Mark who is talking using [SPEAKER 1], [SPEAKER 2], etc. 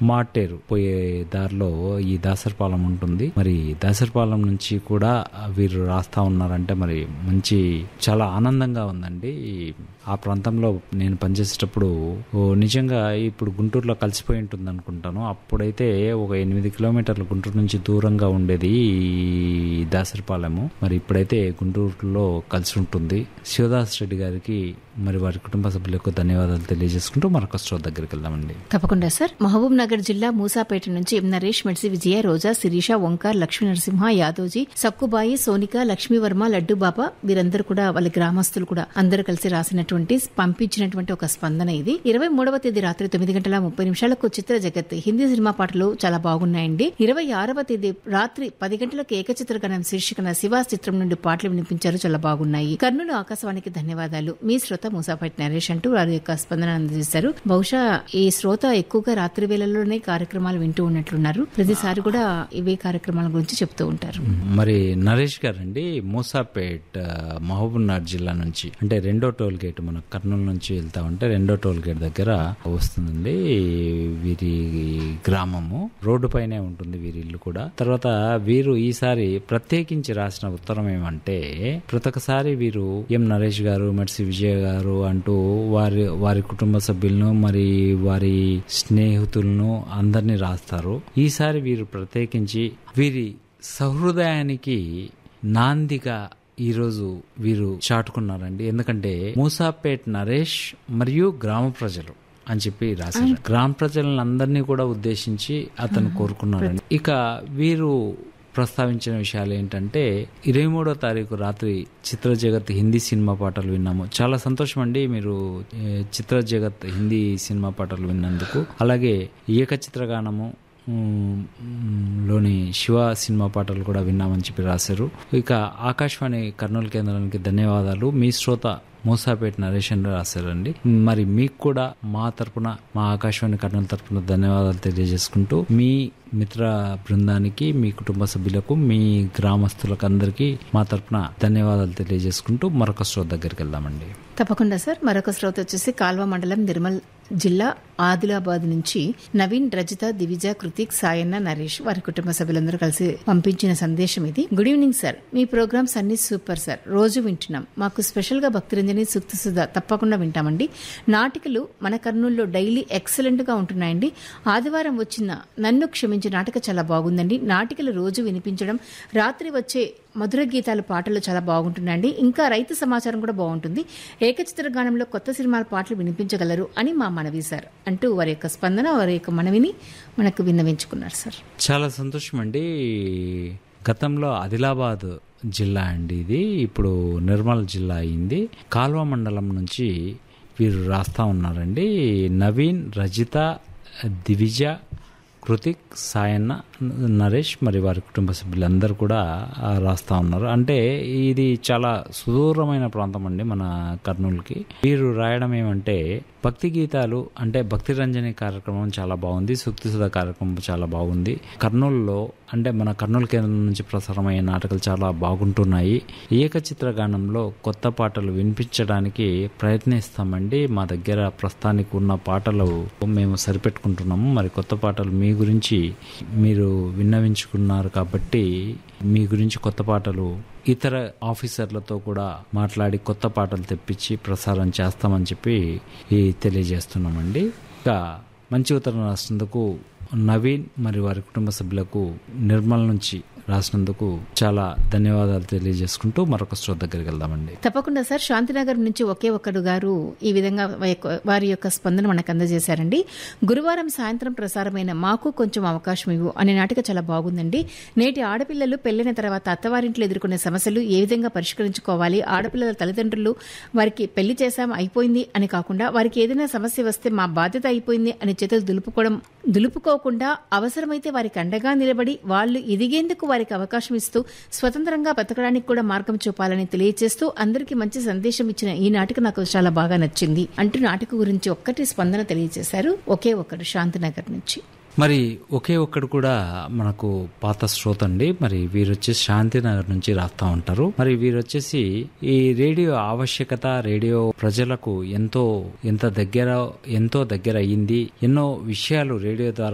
[SPEAKER 1] మాటేరు పోయే దారిలో ఈ దాసరపాలెం ఉంటుంది మరి దాసరపాలెం నుంచి కూడా వీరు రాస్తా ఉన్నారంటే మరి మంచి చాలా ఆనందంగా ఉందండి ఆ ప్రాంతంలో నేను పనిచేసేటప్పుడు ఓ నిజంగా ఇప్పుడు గుంటూరులో కలిసిపోయి ఉంటుంది అనుకుంటాను అప్పుడైతే ఒక ఎనిమిది కిలోమీటర్ల గుంటూరు నుంచి దూరంగా ఉండేది ఈ దాసరిపాలెము మరి ఇప్పుడైతే గుంటూరులో కలిసి ఉంటుంది శివదాస్ రెడ్డి గారికి మరి వారి కుటుంబ సభ్యులకు ధన్యవాదాలు తెలియజేసుకుంటూ మరొక స్టోర్ దగ్గరికి వెళ్దామండి
[SPEAKER 2] తప్పకుండా సార్ మహబూబ్ నగర్ జిల్లా మూసాపేట నుంచి ఎం నరేష్ మెడ్సి విజయ రోజా శిరీష ఓంకార్ లక్ష్మీ నరసింహ యాదోజీ సక్కుబాయి సోనిక లక్ష్మీవర్మ లడ్డు బాబా వీరందరూ కూడా వాళ్ళ గ్రామస్తులు కూడా అందరూ కలిసి రాసినటువంటి పంపించినటువంటి ఒక స్పందన ఇది ఇరవై మూడవ తేదీ రాత్రి తొమ్మిది గంటల ముప్పై నిమిషాలకు చిత్ర జగత్ హిందీ సినిమా పాటలు చాలా బాగున్నాయండి ఇరవై ఆరవ తేదీ రాత్రి పది గంటలకు ఏకచిత్రగణం శీర్షికన శివాస్ చిత్రం నుండి పాటలు వినిపించారు చాలా బాగున్నాయి కర్నూలు ఆకాశవాణికి ధన్యవాదాలు మీ శ్రోత మూసాపేట నరేష్ అంటూ వారి యొక్క స్పందన అందజేశారు బహుశా ఈ శ్రోత ఎక్కువగా రాత్రి వేళల్లోనే కార్యక్రమాలు వింటూ ఉన్నట్లున్నారు ప్రతిసారి కూడా ఇవే కార్యక్రమాల గురించి చెప్తూ ఉంటారు
[SPEAKER 1] మరి నరేష్ గారండి మూసాపేట్ ఆ, మహబూబ్నగర్ జిల్లా నుంచి అంటే రెండో టోల్ గేట్ మన కర్నూలు నుంచి వెళ్తా ఉంటే రెండో టోల్ గేట్ దగ్గర వస్తుందండి వీరి గ్రామము రోడ్డు పైనే ఉంటుంది వీరి ఇల్లు కూడా తర్వాత వీరు ఈసారి ప్రత్యేకించి రాసిన ఉత్తరం ఏమంటే ప్రతి ఒక్కసారి వీరు ఎం నరేష్ గారు మర్సి విజయ గారు అంటూ వారి వారి కుటుంబ సభ్యులను మరి వారి స్నేహితులను అందరినీ రాస్తారు ఈసారి వీరు ప్రత్యేకించి వీరి సహృదయానికి నాందిగా ఈరోజు వీరు చాటుకున్నారండి ఎందుకంటే మూసాపేట్ నరేష్ మరియు గ్రామ ప్రజలు అని చెప్పి రాశారు గ్రామ ప్రజలందరినీ కూడా ఉద్దేశించి అతను కోరుకున్నారండి ఇక వీరు ప్రస్తావించిన విషయాలు ఏంటంటే ఇరవై మూడో తారీఖు రాత్రి చిత్ర జగత్ హిందీ సినిమా పాటలు విన్నాము చాలా సంతోషం అండి మీరు ఏ, చిత్ర జగత్ హిందీ సినిమా పాటలు విన్నందుకు అలాగే ఏక చిత్రగానము ఉమ్, లోని శివ సినిమా పాటలు కూడా విన్నామని చెప్పి రాశారు ఇక ఆకాశవాణి కర్నూలు కేంద్రానికి ధన్యవాదాలు మీ శ్రోత మూసాపేట నరేష్ అని రాశారండి మరి మీకు కూడా మా తరపున మా ఆకాశవాణి కర్నూలు తరపున ధన్యవాదాలు తెలియజేసుకుంటూ మీ మిత్ర బృందానికి మీ కుటుంబ సభ్యులకు మీ గ్రామస్తులకు అందరికీ మా తరపున ధన్యవాదాలు తెలియజేసుకుంటూ మరొక శ్రోత దగ్గరికి వెళ్దామండి
[SPEAKER 2] తప్పకుండా సార్ మరొక శ్రోత వచ్చేసి కాల్వ మండలం నిర్మల్ జిల్లా ఆదిలాబాద్ నుంచి నవీన్ రజిత దివిజ కృతిక్ సాయన్న నరేష్ వారి కుటుంబ సభ్యులందరూ కలిసి పంపించిన సందేశం ఇది గుడ్ ఈవినింగ్ సార్ మీ ప్రోగ్రామ్స్ అన్ని సూపర్ సార్ రోజు వింటున్నాం మాకు స్పెషల్ గా భక్తిరంజని సూక్తి సుధ తప్పకుండా వింటామండి నాటికలు మన కర్నూలులో డైలీ ఎక్సలెంట్ గా ఉంటున్నాయండి ఆదివారం వచ్చిన నన్ను క్షమించి నాటక చాలా బాగుందండి నాటికలు రోజు వినిపించడం రాత్రి వచ్చే మధుర గీతాలు పాటలు చాలా బాగుంటున్నాయండి ఇంకా రైతు సమాచారం కూడా బాగుంటుంది ఏకచిత్ర గానంలో కొత్త సినిమాల పాటలు వినిపించగలరు అని మా మనవి సార్ అంటూ వారి యొక్క స్పందన వారి యొక్క మనవిని మనకు విన్నవించుకున్నారు సార్
[SPEAKER 1] చాలా సంతోషం అండి గతంలో ఆదిలాబాద్ జిల్లా అండి ఇది ఇప్పుడు నిర్మల్ జిల్లా అయింది కాల్వ మండలం నుంచి వీరు రాస్తా ఉన్నారండి నవీన్ రజిత దివిజ కృతిక్ సాయన్న నరేష్ మరి వారి కుటుంబ సభ్యులందరూ కూడా ఆ, రాస్తా ఉన్నారు అంటే ఇది చాలా సుదూరమైన ప్రాంతం అండి మన కర్నూలుకి వీరు రాయడం ఏమంటే భక్తి గీతాలు అంటే భక్తి రంజని కార్యక్రమం చాలా బాగుంది సుక్తి సుధా కార్యక్రమం చాలా బాగుంది కర్నూలులో అంటే మన కర్నూలు కేంద్రం నుంచి ప్రసారమయ్యే నాటకాలు చాలా బాగుంటున్నాయి ఏకచిత్ర గానంలో కొత్త పాటలు వినిపించడానికి ప్రయత్నిస్తామండి మా దగ్గర ప్రస్తుతానికి ఉన్న పాటలు మేము సరిపెట్టుకుంటున్నాము మరి కొత్త పాటలు మీ గురించి మీరు విన్నవించుకున్నారు కాబట్టి మీ గురించి కొత్త పాటలు ఇతర ఆఫీసర్లతో కూడా మాట్లాడి కొత్త పాటలు తెప్పించి ప్రసారం చేస్తామని చెప్పి ఈ తెలియజేస్తున్నామండి ఇంకా మంచి ఉత్తరం రాసినందుకు నవీన్ మరి వారి కుటుంబ సభ్యులకు నిర్మల్ నుంచి రాసినందుకు చాలా ధన్యవాదాలు తెలియజేసుకుంటూ మరొక శ్రోత దగ్గరికి వెళ్దామండి
[SPEAKER 2] తప్పకుండా సార్ శాంతినగర్ నుంచి ఒకే ఒక్కడు గారు ఈ విధంగా వా- యొక్క- వారి యొక్క స్పందన మనకు అందజేశారండి గురువారం సాయంత్రం ప్రసారమైన మాకు కొంచెం అవకాశం ఇవ్వు అనే నాటిక చాలా బాగుందండి నేటి ఆడపిల్లలు పెళ్లిన తర్వాత అత్తవారింట్లో ఎదుర్కొనే సమస్యలు ఏ విధంగా పరిష్కరించుకోవాలి ఆడపిల్లల తల్లిదండ్రులు వారికి పెళ్లి చేశాం అయిపోయింది అని కాకుండా వారికి ఏదైనా సమస్య వస్తే మా బాధ్యత అయిపోయింది అని చేతులు దులుపుకోవడం దులుపుకోకుండా అవసరమైతే వారికి అండగా నిలబడి వాళ్ళు ఎదిగేందుకు వారికి అవకాశం ఇస్తూ స్వతంత్రంగా బతకడానికి కూడా మార్గం చూపాలని తెలియజేస్తూ అందరికీ మంచి సందేశం ఇచ్చిన ఈ నాటిక నాకు చాలా బాగా నచ్చింది అంటూ నాటిక గురించి ఒక్కటి స్పందన తెలియజేశారు ఒకే ఒకరు శాంతినగర్ నుంచి
[SPEAKER 1] మరి ఒకే ఒక్కడు కూడా మనకు పాత శ్రోత అండి మరి వీరు వచ్చేసి శాంతినగర్ నుంచి రాస్తా ఉంటారు మరి వీరు వచ్చేసి ఈ రేడియో ఆవశ్యకత రేడియో ప్రజలకు ఎంతో ఎంత దగ్గర ఎంతో దగ్గర అయ్యింది ఎన్నో విషయాలు రేడియో ద్వారా